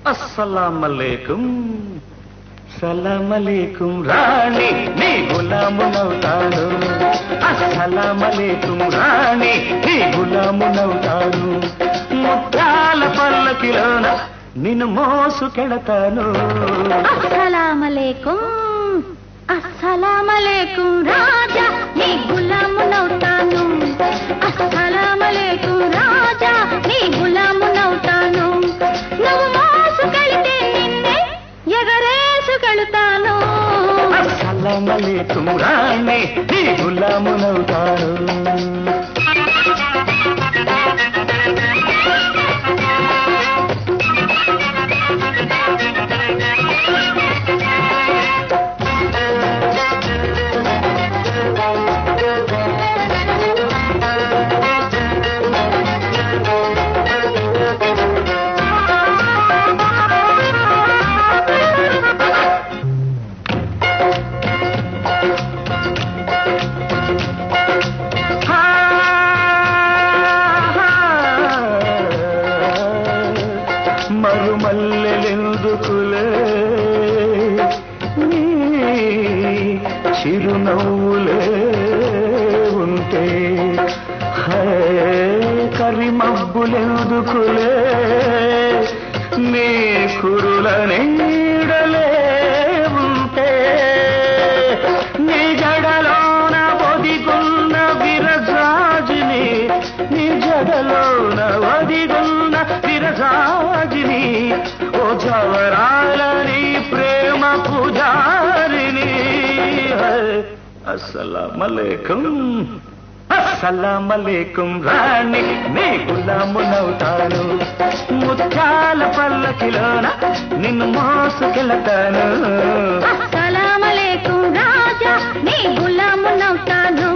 అస్సలామలేకుం సలామలేకుం రాణి నీ గులామునవుతాను అస్సలామలేకుం రాణి నీ గులామునవుతాను ముత్యాల పల్లకిలోన నిన్ను మోసుకెళతాను అస్సలామలేకుం అస్సలామలేకుం రాజా నీ గులామునవుతాను అస్సలామలేకుం రాజా నీ గులామునవుతాను నువ్వు మోసుకెళితే నిన్నే ఎగరేసుకెళుతాను అస్సలామలేకుం రాణి నీ గులామునవుతాను మరుమల్లెలెందుకులే నీ చిరునవ్వులే ఉంటే హే కరిమబ్బులెందుకులే నీ కురుల నీడలే ఉంటే నీ జడలోన ఒదిగున్న విరజాజిని నీ జడలోన ఒదిగున్న విరజాజిని ఓ జవరాలని ప్రేమ పూజారిని అస్సలామలేకం అస్సలామలేకం రాణి నీ గులామునవుతాను ముత్యాల పల్లకిలోన నిన్ను మోసుకెళతాను అస్సలామలేకుం రాజా నీ గులామునవుతాను